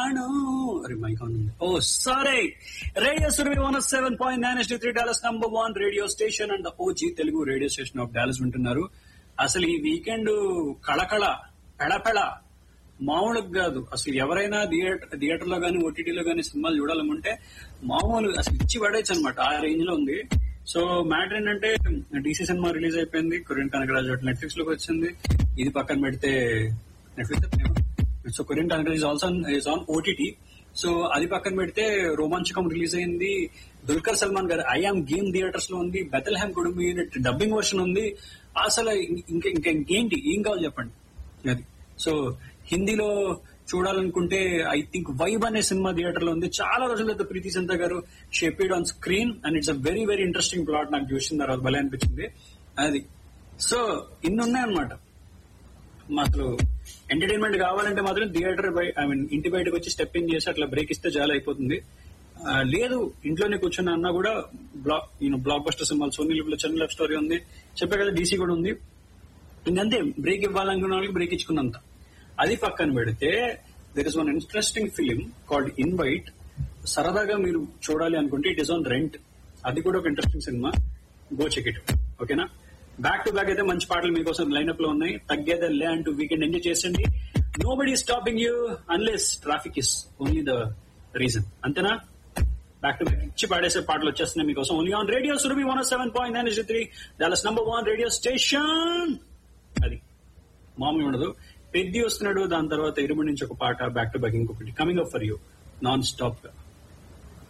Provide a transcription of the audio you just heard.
ప్రాణం అరే mike on ఉంది oh sorry radio Surabhi one seven point nine ఎస్టీ three Dallas number one radio station and OG Telugu radio station of Dallas వింటున్నారు అసలు ఈ వీకెండ్ కళకళ పెళపెళ మామూలుగా కాదు అసలు ఎవరైనా థియేటర్ థియేటర్ లో గానీ ఓటీటీలో గానీ సినిమాలు చూడాలనుకుంటే మామూలు అసలు ఇచ్చి పడేచ్చు అనమాట ఆ రేంజ్ లో ఉంది సో మ్యాటర్ ఏంటంటే డీసీ సినిమా రిలీజ్ అయిపోయింది కొరియన్ కనకరాజు నెట్ఫ్లిక్స్ లోకి వచ్చింది ఇది పక్కన పెడితే Netflix so Korean Kanakaraj also is on OTT so అది పక్కన పెడితే రోమాంచకం రిలీజ్ అయింది దుల్కర్ సల్మాన్ గారు ఐఆమ్ గేమ్ థియేటర్స్ లో ఉంది బెతల్ హ్యామ్ కుటుంబ యూనిట్ డబ్బింగ్ వర్షన్ ఉంది అసలు ఇంకా ఇంకా ఇంకేంటి ఏం కావాలి చెప్పండి అది సో హిందీలో చూడాలనుకుంటే ఐ థింక్ వైబ్ అనే సినిమా థియేటర్ లో ఉంది చాలా రోజుల తర్వాత ప్రీతి సింత గారు shaped on screen and it's a very very interesting plot నాకు చూసిన తర్వాత భలే అనిపించింది అది సో ఇన్ని ఉన్నాయన్నమాట అసలు ఎంటర్టైన్మెంట్ కావాలంటే మాత్రం థియేటర్ ఐ మీన్ ఇంటి బయటకు వచ్చి స్టెప్ ఇన్ చేసి అట్లా బ్రేక్ ఇస్తే చాలా అయిపోతుంది ఆ, లేదు ఇంట్లోనే కూర్చొని అన్నా కూడా బ్లాక్ యూనో బ్లాక్ బస్టర్ సినిమాలు సోనీ లిప్ లో చెన్న లవ్ స్టోరీ ఉంది చెప్పే కదా డీసీ కూడా ఉంది ఇంకంతే బ్రేక్ ఇవ్వాలనుకున్న వాళ్ళకి బ్రేక్ ఇచ్చుకున్నంత అది పక్కన పెడితే there is one interesting film called invite సరదాగా మీరు చూడాలి అనుకుంటే ఇట్ ఇస్ ఆన్ రెంట్ అది కూడా ఒక interesting cinema go check it ఓకేనా బ్యాక్ టు బ్యాక్ అయితే మంచి పాటలు మీకోసం లైనప్ లో ఉన్నాయి తగ్గేదే లే అంటూ వీకెండ్ ఎంజాయ్ చేసండి nobody stopping you unless traffic is only the reason అంతేనా బ్యాక్ టు బ్యాక్ ఇచ్చి పాడేసే పాటలు వచ్చేస్తున్నాయి మీకోసం only on radio Surabhi one seven point nine three Dallas number one radio station అది మామూలు ఉండదు పెద్ది వస్తున్నాడు దాని తర్వాత ఇరుము నుంచి ఒక పాట బ్యాక్ టు బ్యాక్ ఇంకొకటి coming up for you non stop గా